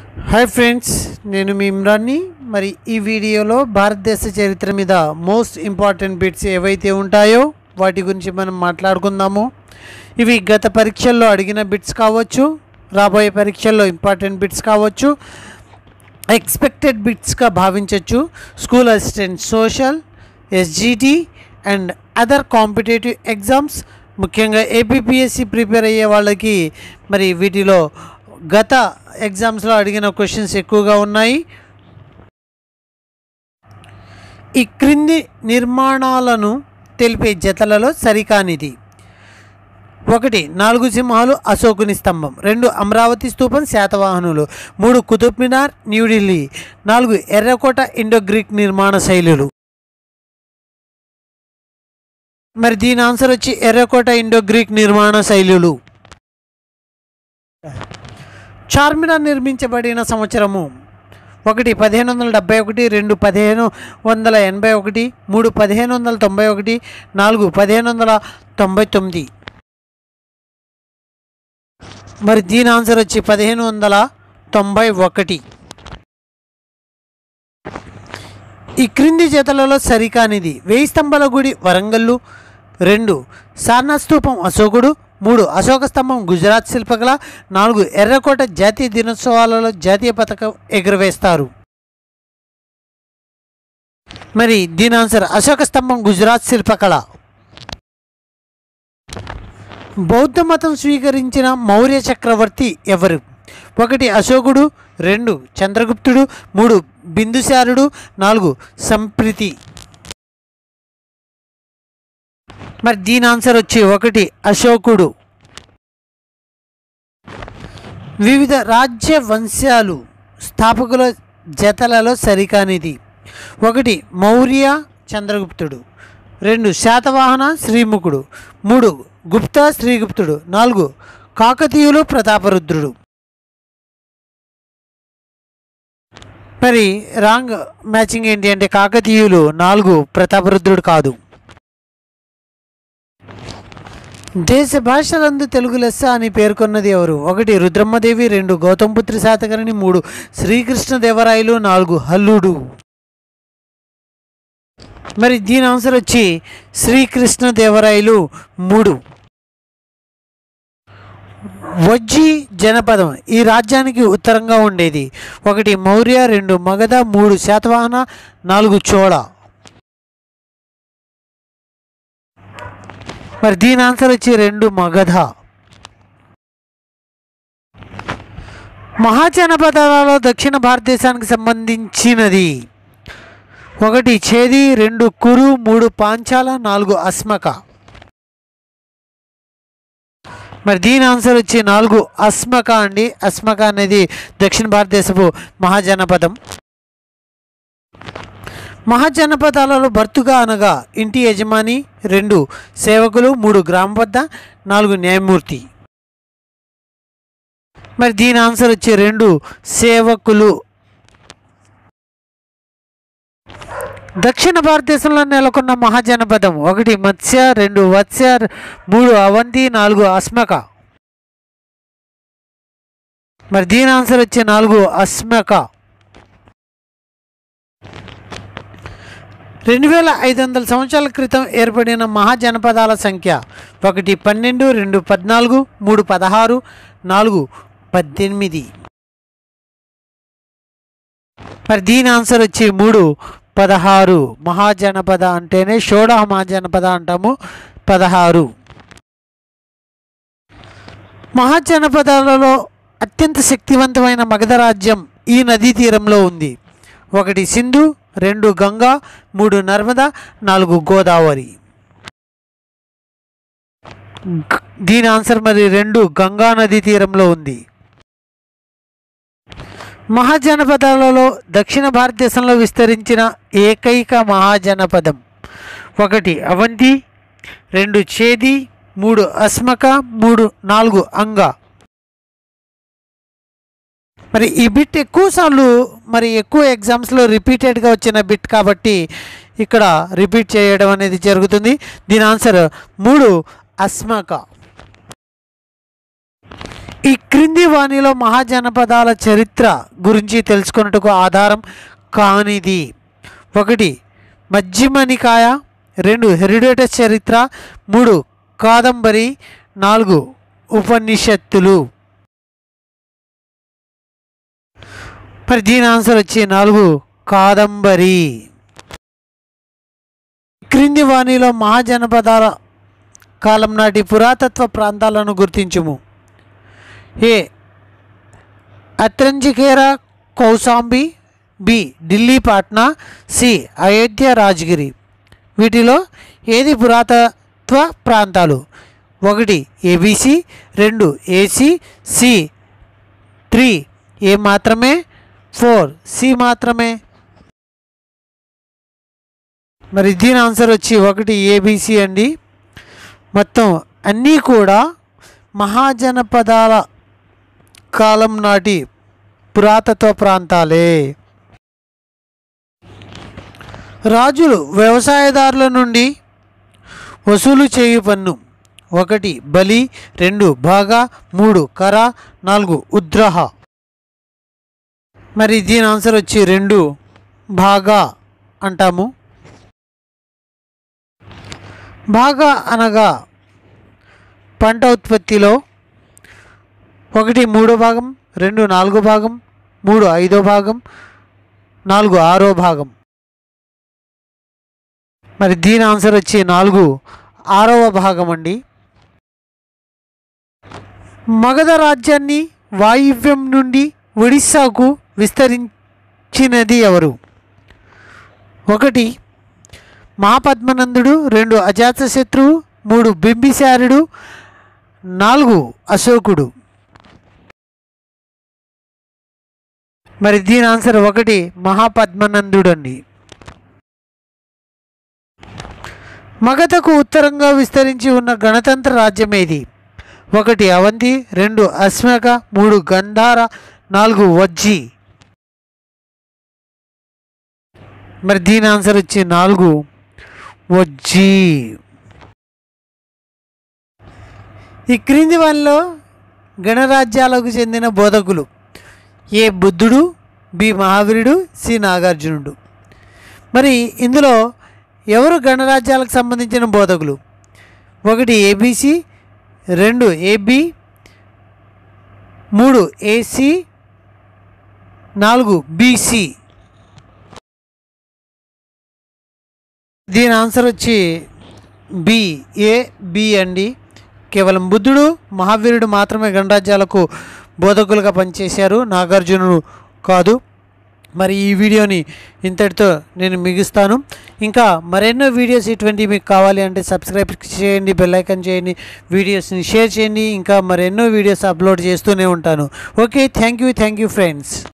hi friends నేను మీ ఇమ్రాన్ని మరి ఈ వీడియోలో భారతదేశ చరిత్ర మీద మోస్ట్ ఇంపార్టెంట్ బిట్స్ ఏవైతే ఉంటాయో వాటి గురించి మనం మాట్లాడుకుందాము ఇవి గత పరీక్షల్లో అడిగిన బిట్స్ కావచ్చు రాబోయే పరీక్షల్లో ఇంపార్టెంట్ బిట్స్ కావచ్చు ఎక్స్పెక్టెడ్ బిట్స్గా భావించవచ్చు school assistant social SGT and other competitive exams ముఖ్యంగా ఏపీపీఎస్సి ప్రిపేర్ అయ్యే వాళ్ళకి మరి వీటిలో గత ఎగ్జామ్స్లో అడిగిన క్వశ్చన్స్ ఎక్కువగా ఉన్నాయి ఈ క్రింది నిర్మాణాలను తెలిపే జతలలో సరికానిది ఒకటి నాలుగు సింహాలు అశోకుని స్తంభం రెండు అమరావతి స్తూపం శాతవాహనులు మూడు కుతుబ్ మినార్ న్యూఢిల్లీ నాలుగు ఎర్రకోట ఇండో గ్రీక్ నిర్మాణ శైలులు మరి దీని ఆన్సర్ వచ్చి ఎర్రకోట ఇండో గ్రీక్ నిర్మాణ శైలులు చార్మినార్ నిర్మించబడిన సంవత్సరము ఒకటి పదిహేను వందల డెబ్బై ఒకటి రెండు పదిహేను వందల ఎనభై ఒకటి మూడు పదిహేను వందల తొంభై ఒకటి నాలుగు పదిహేను వందల తొంభై తొమ్మిది మరి దీని ఆన్సర్ వచ్చి పదిహేను వందల తొంభై ఒకటి ఈ క్రింది జతలలో సరికానిది వేయి స్తంభాల గుడి వరంగల్లు రెండు సారనాథ్ స్తూపం అశోకుడు మూడు అశోక స్తంభం గుజరాత్ శిల్పకళ నాలుగు ఎర్రకోట జాతీయ దినోత్సవాలలో జాతీయ పథకం ఎగురవేస్తారు మరి దీని ఆన్సర్ అశోక స్తంభం గుజరాత్ శిల్పకళ బౌద్ధ మతం స్వీకరించిన మౌర్య చక్రవర్తి ఎవరు ఒకటి అశోకుడు రెండు చంద్రగుప్తుడు మూడు బిందుసారుడు నాలుగు సంప్రీతి మరి దీని ఆన్సర్ వచ్చి ఒకటి అశోకుడు వివిధ రాజ్య వంశాలు స్థాపకుల జతలలో సరికానిది ఒకటి మౌర్య చంద్రగుప్తుడు రెండు శాతవాహన శ్రీముఖుడు మూడు గుప్త శ్రీగుప్తుడు నాలుగు కాకతీయులు ప్రతాపరుద్రుడు మరి రాంగ్ మ్యాచింగ్ ఏంటి అంటే కాకతీయులు నాలుగు ప్రతాపరుద్రుడు కాదు దేశ భాషలందు తెలుగు లెస్స అని పేర్కొన్నది ఎవరు ఒకటి రుద్రమ్మదేవి రెండు గౌతమపుత్రి శాతకర్ణి మూడు శ్రీకృష్ణదేవరాయలు నాలుగు హల్లుడు మరి దీని ఆన్సర్ వచ్చి శ్రీకృష్ణదేవరాయలు మూడు వజ్జి జనపదం ఈ రాజ్యానికి ఉత్తరంగా ఉండేది ఒకటి మౌర్య రెండు మగధ మూడు శాతవాహన నాలుగు చోళ మరి దీని ఆన్సర్ వచ్చి రెండు మగధ మహాజనపదాలలో దక్షిణ భారతదేశానికి సంబంధించినది ఒకటి చేది రెండు కురు మూడు పాంచాల నాలుగు అస్మక మరి దీని ఆన్సర్ వచ్చి నాలుగు అస్మక అండి అస్మక అనేది దక్షిణ భారతదేశపు మహాజనపదం మహాజనపదాలలో భర్తుగా అనగా ఇంటి యజమాని రెండు సేవకులు మూడు గ్రామ వద్ద నాలుగు న్యాయమూర్తి మరి దీని ఆన్సర్ వచ్చి రెండు సేవకులు దక్షిణ భారతదేశంలో నెలకొన్న మహాజనపదం ఒకటి మత్స్య రెండు వత్స్య మూడు అవంతి నాలుగు అస్మక మరి దీని ఆన్సర్ వచ్చి నాలుగు అస్మక రెండు వేల ఐదు వందల సంవత్సరాల క్రితం ఏర్పడిన మహాజనపదాల సంఖ్య ఒకటి పన్నెండు రెండు పద్నాలుగు మూడు పదహారు నాలుగు పద్దెనిమిది మరి దీని ఆన్సర్ వచ్చి మూడు పదహారు మహాజనపద అంటేనే షోడ మహాజనపద అంటాము పదహారు మహాజనపదాలలో అత్యంత శక్తివంతమైన మగధ రాజ్యం ఈ నదీ తీరంలో ఉంది ఒకటి సింధు రెండు గంగా మూడు నర్మద నాలుగు గోదావరి గ- దీని ఆన్సర్ మరి రెండు గంగా నదీ తీరంలో ఉంది మహాజనపదాలలో దక్షిణ భారతదేశంలో విస్తరించిన ఏకైక మహాజనపదం ఒకటి అవంతి రెండు చేది మూడు అస్మక మూడు నాలుగు అంగ మరి ఈ బిట్ ఎక్కువసార్లు మరి ఎక్కువ ఎగ్జామ్స్లో రిపీటెడ్గా వచ్చిన బిట్ కాబట్టి ఇక్కడ రిపీట్ చేయడం అనేది జరుగుతుంది దీని ఆన్సర్ మూడు అస్మక ఈ క్రింది వాణిలో మహాజనపదాల చరిత్ర గురించి తెలుసుకున్నట్టుకు ఆధారం కానిది ఒకటి మధ్యమనికాయ రెండు హెరిడేటస్ చరిత్ర మూడు కాదంబరి నాలుగు ఉపనిషత్తులు మరి దీని ఆన్సర్ వచ్చి నాలుగు కాదంబరి క్రింది వాణిలో మహాజనపదాల కాలం నాటి పురాతత్వ ప్రాంతాలను గుర్తించుము A Atranjikhera Kausambi B Delhi Patna C Ayodhya Rajagiri వీటిలో ఏది పురాతత్వ ప్రాంతాలు ఒకటి ఏబిసి రెండు ఏసి సి త్రీ ఏ మాత్రమే ఫోర్ సి మాత్రమే మరి దీని ఆన్సర్ వచ్చి ఒకటి ఏబిసి అండి మొత్తం అన్నీ కూడా మహాజనపదాల కాలం నాటి పురాతత్వ ప్రాంతాలే రాజులు వ్యవసాయదారుల నుండి వసూలు చేయు పన్ను ఒకటి బలి రెండు భాగా మూడు కర నాలుగు ఉద్రహ మరి దీని ఆన్సర్ వచ్చి రెండు భాగా అంటాము బాగా అనగా పంట ఉత్పత్తిలో ఒకటి మూడో భాగం రెండు నాలుగో భాగం మూడు ఐదో భాగం నాలుగు ఆరో భాగం మరి దీని ఆన్సర్ వచ్చి నాలుగు ఆరవ భాగం అండి మగధ రాజ్యాన్ని వాయువ్యం నుండి ఒడిస్సాకు విస్తరించినది ఎవరు ఒకటి మహాపద్మనందుడు రెండు అజాతశత్రువు మూడు బింబిసారుడు నాలుగు అశోకుడు మరి దీని ఆన్సర్ ఒకటి మహాపద్మనందుడు అండి మగధకు ఉత్తరంగా విస్తరించి ఉన్న గణతంత్ర రాజ్యం ఏది ఒకటి అవంతి రెండు అశ్మక మూడు గంధార నాలుగు వజ్జి మరి దీని ఆన్సర్ వచ్చి నాలుగు వజ్జి ఈ క్రింది వాళ్ళలో గణరాజ్యాలకు చెందిన బోధకులు ఏ బుద్ధుడు బి మహావీరుడు సి నాగార్జునుడు మరి ఇందులో ఎవరు గణరాజ్యాలకు సంబంధించిన బోధకులు ఒకటి ఏబిసి రెండు ఏబి మూడు ఏసి నాలుగు బీసీ దీని ఆన్సర్ వచ్చి బి ఏ బి అండి కేవలం బుద్ధుడు మహావీరుడు మాత్రమే గణరాజ్యాలకు బోధకులుగా పనిచేశారు నాగార్జునుడు కాదు మరి ఈ వీడియోని ఇంతటితో నేను మిగిస్తాను ఇంకా మరెన్నో వీడియోస్ ఇటువంటి మీకు కావాలి అంటే సబ్స్క్రైబ్ చేయండి బెల్ ఐకాన్ చేయండి వీడియోస్ని షేర్ చేయండి ఇంకా మరెన్నో వీడియోస్ అప్లోడ్ చేస్తూనే ఉంటాను okay thank you thank you friends